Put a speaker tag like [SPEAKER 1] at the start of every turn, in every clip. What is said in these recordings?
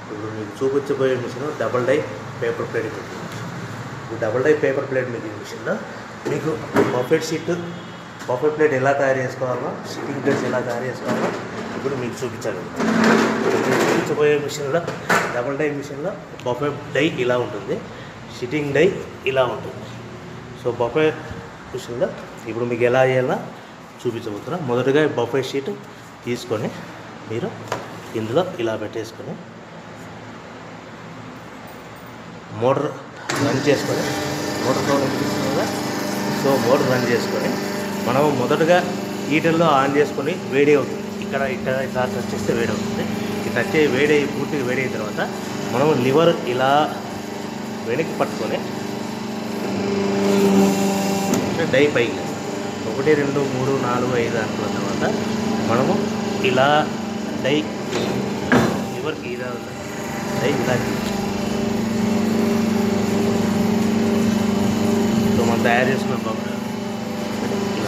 [SPEAKER 1] ఇప్పుడు మీకు చూపించబోయే machine double die paper plate machine ఈ double die paper plate making మిషన్లో మీకు బఫెట్ షీట్ బఫెట్ ప్లేట్ ఎలా తయారు చేసుకోవాలో సిట్టింగ్ ప్లేట్స్ ఎలా తయారు చేసుకోవాలో ఇప్పుడు మీకు చూపించాలి ఇప్పుడు మీకు చూపించబోయే మిషన్లో డబుల్ డై మిషన్లో బఫెట్ డై ఇలా ఉంటుంది సిట్టింగ్ డై ఇలా ఉంటుంది సో బఫే మిషన్లో ఇప్పుడు మీకు ఎలా చేయాలో చూపించబోతున్నా మొదటగా బఫే షీట్ తీసుకొని మీరు ఇందులో ఇలా పెట్టేసుకొని మోటార్ రన్ చేసుకొని మోటార్ పవర్ ఎక్కిస్తుంది కదా సో మోటార్ రన్ చేసుకొని మనం మొదటగా హీటర్లో ఆన్ చేసుకొని వేడి అవుతుంది ఇక్కడ ఇక్కడ ఇట్లా టచ్ చేస్తే వేడి అవుతుంది ఈ టచ్ అయ్యి వేడి అయ్యి పూర్తిగా వేడి అయిన తర్వాత మనం లివర్ ఇలా వెనక్కి పట్టుకొని డై పైకి లేస్తాం. ఒకటి రెండు మూడు నాలుగు ఐదు అనుకున్న తర్వాత మనము ఇలా డై లివర్కి ఇలా డై ఇలా సో మనం తయారు చేసుకున్న బొమ్మ ఇలా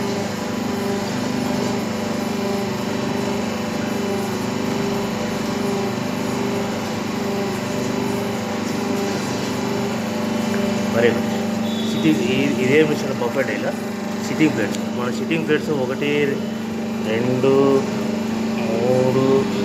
[SPEAKER 1] మరి సిట్టింగ్ ఈ- ఇదే మిషన్ బఫెట్ ఇలా సిట్టింగ్ ప్లేట్స్ మన సిట్టింగ్ ప్లేట్స్ ఒకటి రెండు మూడు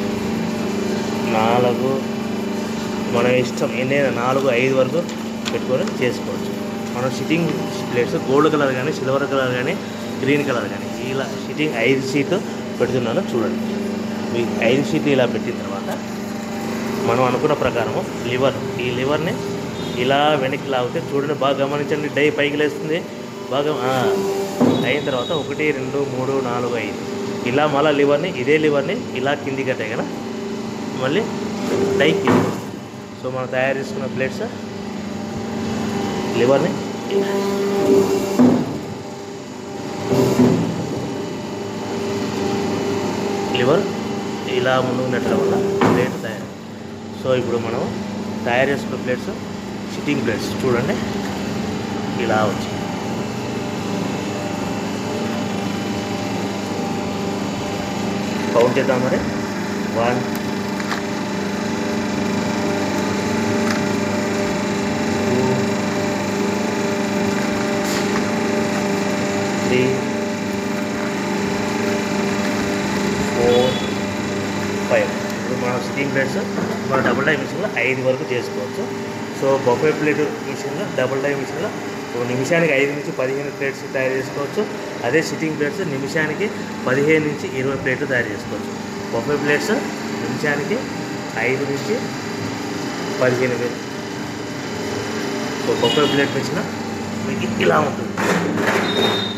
[SPEAKER 1] నాలుగు మన ఇష్టం ఎన్నైనా నాలుగు ఐదు వరకు పెట్టుకొని చేసుకోవచ్చు మనం సిట్టింగ్ ప్లేట్స్ గోల్డ్ కలర్ కానీ సిల్వర్ కలర్ కానీ గ్రీన్ కలర్ కానీ ఇలా సిట్టింగ్ ఐదు సీట్లు పెడుతున్నాను చూడండి మీ ఐదు సీట్లు ఇలా పెట్టిన తర్వాత మనం అనుకున్న ప్రకారము లివర్ ఈ లివర్ని ఇలా వెనక్కి లాగితే చూడండి బాగా గమనించండి డై పైకి లేస్తుంది బాగా ఆ, అయిన తర్వాత ఒకటి రెండు మూడు నాలుగు ఐదు ఇలా మళ్ళీ లివర్ని ఇదే లివర్ని ఇలా కిందికి కట్టే కదా మళ్ళీ డై కింది వస్తుంది. సో మనం తయారు చేసుకున్న ప్లేట్స్ లివర్ని ఇలా. లివర్ ఇలా ముందుకు నెట్టడం వల్ల ప్లేట్ తయారు సో ఇప్పుడు మనం తయారు చేసుకున్న ప్లేట్స్ సిట్టింగ్ ప్లేట్స్ చూడండి ఇలా వచ్చి కౌంట్ చేద్దాం మరి వన్ త్రీ ఫోర్ ఫైవ్ ఇప్పుడు మన సిట్టింగ్ ప్లేట్స్ మన డబుల్ డై మిషన్లో ఐదు వరకు చేసుకోవచ్చు సో బొఫే ప్లేట్ మిషన్లో డబుల్ డై మిషన్లో ఒక నిమిషానికి ఐదు నుంచి పదిహేను ప్లేట్స్ తయారు చేసుకోవచ్చు అదే సిట్టింగ్ ప్లేట్స్ నిమిషానికి పదిహేను నుంచి ఇరవై ప్లేట్లు తయారు చేసుకోవచ్చు బొఫే ప్లేట్స్ నిమిషానికి ఐదు నుంచి పదిహేను వేలు సో బొఫే ప్లేట్ మిషన్ మీకు ఇలా ఉంటుంది